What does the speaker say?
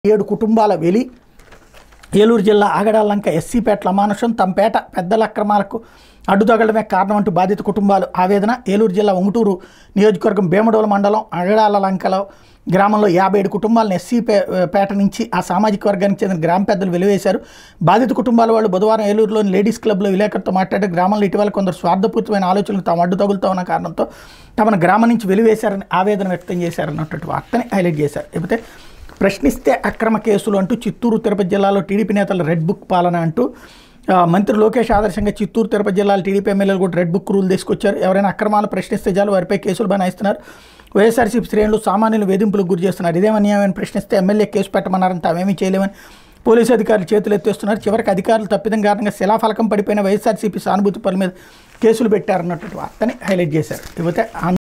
ఏడు కుటుంబాల వెలి ఏలూరు జిల్లా ఆగడాలంక ఎస్సీపేటల అమానుషం తమపేట పెద్దల అక్రమాలకు అడ్డుతగలడమే కారణం అంటూ బాధిత కుటుంబాలు ఆవేదన ఏలూరు జిల్లా ఉంగుటూరు నియోజకవర్గం భీమడోల మండలం అగడాల లంకలో గ్రామంలో యాభై ఏడు కుటుంబాలను ఎస్సీ పే- పేట నుంచి ఆ సామాజిక వర్గానికి చెందిన గ్రామ పెద్దలు వెలివేశారు బాధిత కుటుంబాల వాళ్ళు బుధవారం ఏలూరులోని లేడీస్ క్లబ్లో విలేకరులతో మాట్లాడి గ్రామంలో ఇటీవల కొందరు స్వార్థపూరితమైన ఆలోచనలు తాము అడ్డు తగులుతా ఉన్న కారణంతో తమను గ్రామం నుంచి వెలివేశారని ఆవేదన వ్యక్తం చేశారన్నటువంటి వార్తని హైలైట్ చేశారు లేకపోతే ప్రశ్నిస్తే అక్రమ కేసులు అంటూ చిత్తూరు తిరుపతి జిల్లాలో టీడీపీ నేతలు రెడ్ బుక్ పాలన అంటూ ఆ, మంత్రి లోకేష్ ఆదర్శంగా చిత్తూరు తిరుపతి జిల్లాలో టీడీపీ ఎమ్మెల్యేలు కూడా రెడ్ బుక్ రూల్ తీసుకొచ్చారు ఎవరైనా అక్రమాలు ప్రశ్నిస్తే చాలు వారిపై కేసులు బనాయిస్తున్నారు వైఎస్ఆర్సీపీ శ్రేణులు సామాన్యులు వేధింపులకు గురి చేస్తున్నారు ఇదేం అన్యాయమని ప్రశ్నిస్తే ఎమ్మెల్యే కేసు పెట్టమన్నారని తామేమీ చేయలేమని పోలీసు అధికారులు చేతులు ఎత్తేస్తున్నారు చివరికి అధికారులు తప్పిదం కారణంగా శిలాఫలకం పడిపోయిన వైఎస్ఆర్సీపీ సానుభూతి పనుల మీద కేసులు పెట్టారన్నటువంటి వార్తని హైలైట్ చేశారు ఇకపోతే